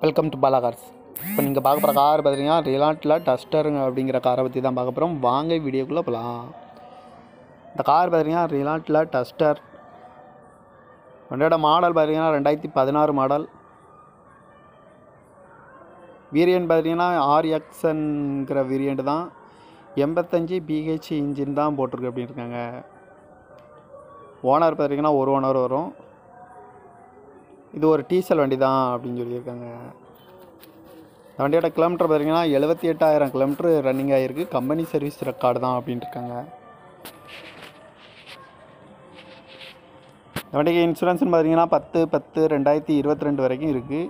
welcome to Bala cars இப்போ நீங்கள் பார்க்க போகிற கார் பார்த்தீங்கன்னா ரிலாண்டில் டஸ்டருங்க அப்படிங்கிற காரை பற்றி தான் பார்க்க போகிறோம் வாங்க வீடியோக்குள்ளே போகலாம் இந்த கார் பார்த்தீங்கன்னா ரிலாண்டில் டஸ்டர் வண்டியோட மாடல் பார்த்தீங்கன்னா ரெண்டாயிரத்தி பதினாறு மாடல் வேரியன்ட் பார்த்தீங்கன்னா ஆர்எக்ஸ்ங்கிற வேரியண்ட் தான் எண்பத்தஞ்சு பிஹெச் இன்ஜின் தான் போட்டிருக்கு அப்படின்னு இருக்காங்க ஓனர் பார்த்தீங்கன்னா ஒரு ஓனர் வரும் இது ஒரு டீசல் வண்டி தான் அப்படின்னு சொல்லியிருக்காங்க இந்த வண்டியோட கிலோமீட்டர் பார்த்தீங்கன்னா எழுபத்தி எட்டாயிரம் கிலோமீட்டர் ரன்னிங் ஆகிருக்கு கம்பெனி சர்வீஸ் ரெக்கார்டு தான் அப்படின்ட்டு இருக்காங்க இந்த வண்டிக்கு இன்சூரன்ஸ்னு பார்த்தீங்கன்னா பத்து பத்து ரெண்டாயிரத்தி இருபத்தி ரெண்டு வரைக்கும் இருக்குது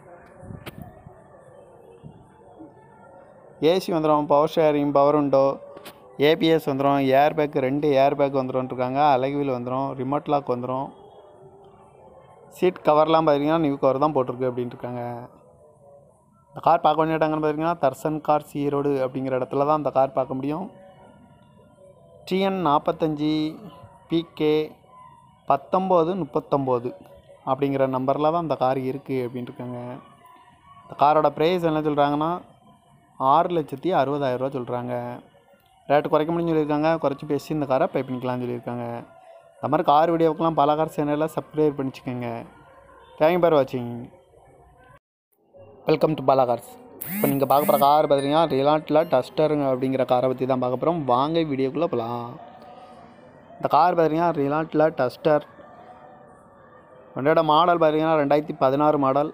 ஏசி வந்துடும் power steering power window ABS வந்துடும் ஏர் பேக் ரெண்டு ஏர் பேக் வந்துடும் இருக்காங்க அலகுவில் வந்துடும் ரிமோட் லாக் வந்துடும் சீட் கவர்லாம் பார்த்தீங்கன்னா நியூ கவர் தான் போட்டிருக்கு அப்படின்ட்டு இருக்காங்க இந்த கார் பார்க்க வேண்டிய இடங்கன்னு பார்த்தீங்கன்னா தர்சன் கார் ஈரோடு அப்படிங்கிற இடத்துல தான் அந்த கார் பார்க்க முடியும் டிஎன் நாற்பத்தஞ்சி பிகே பத்தொம்போது முப்பத்தொம்போது அப்படிங்கிற நம்பரில் தான் இந்த கார் இருக்குது அப்படின்ட்டு இருக்காங்க இந்த காரோட ப்ரைஸ் என்ன சொல்கிறாங்கன்னா ஆறு லட்சத்தி அறுபதாயிரரூவா சொல்கிறாங்க ரேட்டு குறைக்க முடியும்னு சொல்லியிருக்காங்க குறைச்சி பேசி இந்த காரை பை பண்ணிக்கலாம்னு சொல்லியிருக்காங்க இந்த மாதிரி கார் வீடியோக்கெலாம் பல கார் சேனலில் சப்ஸ்கிரைப் பண்ணிச்சுக்கோங்க தேங்க்யூ பார் வாட்சிங் வெல்கம் டு பாலா கார்ஸ் இப்போ நீங்கள் பார்க்க போகிற கார் பார்த்தீங்கன்னா ரிலாண்டில் டஸ்டருங்க அப்படிங்கிற காரை பற்றி தான் பார்க்க போகிறோம் வாங்க வீடியோக்குள்ளே போகலாம் இந்த கார் பார்த்தீங்கன்னா ரிலாண்டில் டஸ்டர் வண்டியோட மாடல் பார்த்தீங்கன்னா ரெண்டாயிரத்தி பதினாறு மாடல்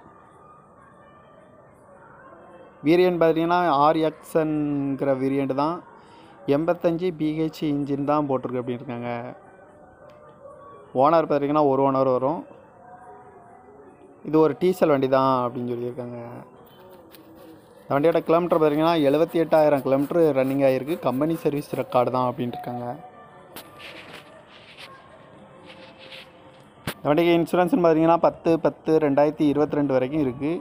வேரியன்ட் பார்த்தீங்கன்னா ஆர்எக்ஸ்ங்கிற வேரியண்ட் தான் எண்பத்தஞ்சு பிஹெச் இன்ஜின் தான் போட்டிருக்கு அப்படின்னு இருக்காங்க ஓனர் பார்த்தீங்கன்னா ஒரு ஓனர் வரும் இது ஒரு டீசல் வண்டி தான் அப்படின்னு சொல்லியிருக்காங்க இந்த வண்டியோட கிலோமீட்டர் பார்த்தீங்கன்னா எழுபத்தி எட்டாயிரம் கிலோமீட்டர் ரன்னிங் ஆகிருக்கு கம்பெனி சர்வீஸ் ரெக்கார்டு தான் அப்படின்ட்டு இருக்காங்க இந்த வண்டிக்கு இன்சூரன்ஸ்னு பார்த்தீங்கன்னா பத்து பத்து ரெண்டாயிரத்தி இருபத்தி ரெண்டு வரைக்கும் இருக்குது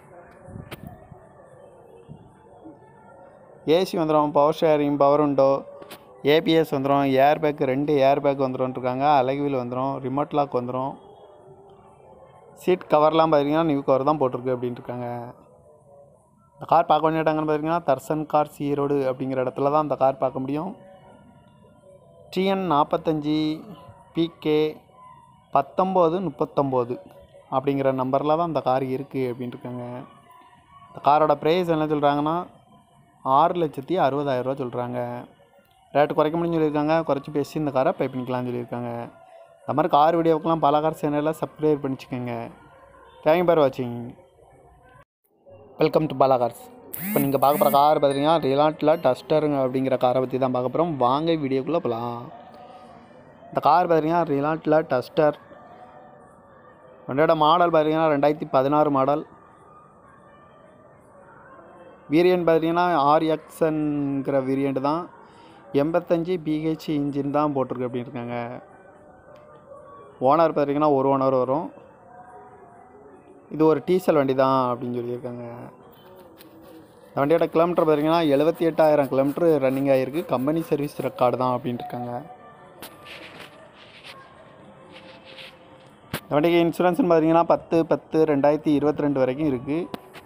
ஏசி வந்துடும் power steering power window ABS வந்துடும் ஏர் பேக் ரெண்டு ஏர் பேக் வந்துடும் இருக்காங்க அலகுவில் வந்துடும் ரிமோட் லாக் வந்துடும் சீட் கவர்லாம் பார்த்தீங்கன்னா நியூ கவர் தான் போட்டிருக்கு அப்படின்ட்டு இருக்காங்க இந்த கார் பார்க்க வேண்டிய இடங்கன்னு பார்த்தீங்கன்னா தர்சன் கார் ஈரோடு அப்படிங்கிற இடத்துல தான் அந்த கார் பார்க்க முடியும் டிஎன் நாற்பத்தஞ்சி பிகே பத்தொம்போது முப்பத்தொம்போது அப்படிங்கிற நம்பரில் தான் அந்த கார் இருக்குது அப்படின்ட்டு இருக்காங்க இந்த காரோட ப்ரைஸ் என்ன சொல்கிறாங்கன்னா ஆறு லட்சத்தி அறுபதாயிரரூவா சொல்கிறாங்க ரேட்டு குறைக்க முடியும்னு சொல்லியிருக்காங்க குறைச்சி பேசி இந்த காரை பை பண்ணிக்கலாம்னு சொல்லியிருக்காங்க இந்த மாதிரி கார் வீடியோக்கெலாம் பல கார் சேனலில் சப்ஸ்கிரைப் பண்ணிச்சுக்கோங்க தேங்க்யூ பார் வாட்சிங் வெல்கம் டு பாலா கார்ஸ் இப்போ நீங்கள் பார்க்க போகிற கார் பார்த்தீங்கன்னா ரிலாண்டில் டஸ்டருங்க அப்படிங்கிற காரை பற்றி தான் பார்க்க போகிறோம் வாங்க வீடியோக்குள்ளே போகலாம் இந்த கார் பார்த்தீங்கன்னா ரிலாண்டில் டஸ்டர் வண்டியோட மாடல் பார்த்தீங்கன்னா ரெண்டாயிரத்தி பதினாறு மாடல் வேரியன்ட் பார்த்தீங்கன்னா ஆர்எக்ஸ்ங்கிற வேரியண்ட் தான் எண்பத்தஞ்சு பிஹெச் இன்ஜின் தான் போட்டிருக்கு அப்படின்னு இருக்காங்க ஓனர் பார்த்தீங்கன்னா ஒரு ஓனர் வரும் இது ஒரு டீசல் வண்டி தான் அப்படின்னு சொல்லியிருக்காங்க இந்த வண்டியோட கிலோமீட்டர் பார்த்தீங்கன்னா எழுபத்தி எட்டாயிரம் கிலோமீட்டர் ரன்னிங் ஆகிருக்கு கம்பெனி சர்வீஸ் ரெக்கார்டு தான் அப்படின்ட்டு இருக்காங்க இந்த வண்டிக்கு இன்சூரன்ஸ்னு பார்த்தீங்கன்னா பத்து பத்து ரெண்டாயிரத்தி இருபத்தி ரெண்டு வரைக்கும் இருக்குது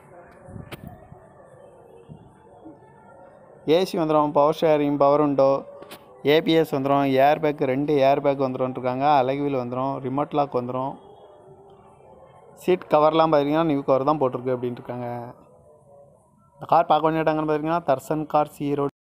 ஏசி வந்துடும் power steering power window ABS வந்துடும் ஏர் பேக் ரெண்டு ஏர் பேக் வந்துடும் இருக்காங்க அலகுவில் வந்துடும் ரிமோட் லாக் வந்துடும் சீட் கவர்லாம் பார்த்தீங்கன்னா நியூ கவர் தான் போட்டிருக்கு அப்படின்ட்டு இருக்காங்க இந்த கார் பார்க்க வேண்டிய இடங்கன்னு பார்த்தீங்கன்னா தர்சன் கார் ஈரோடு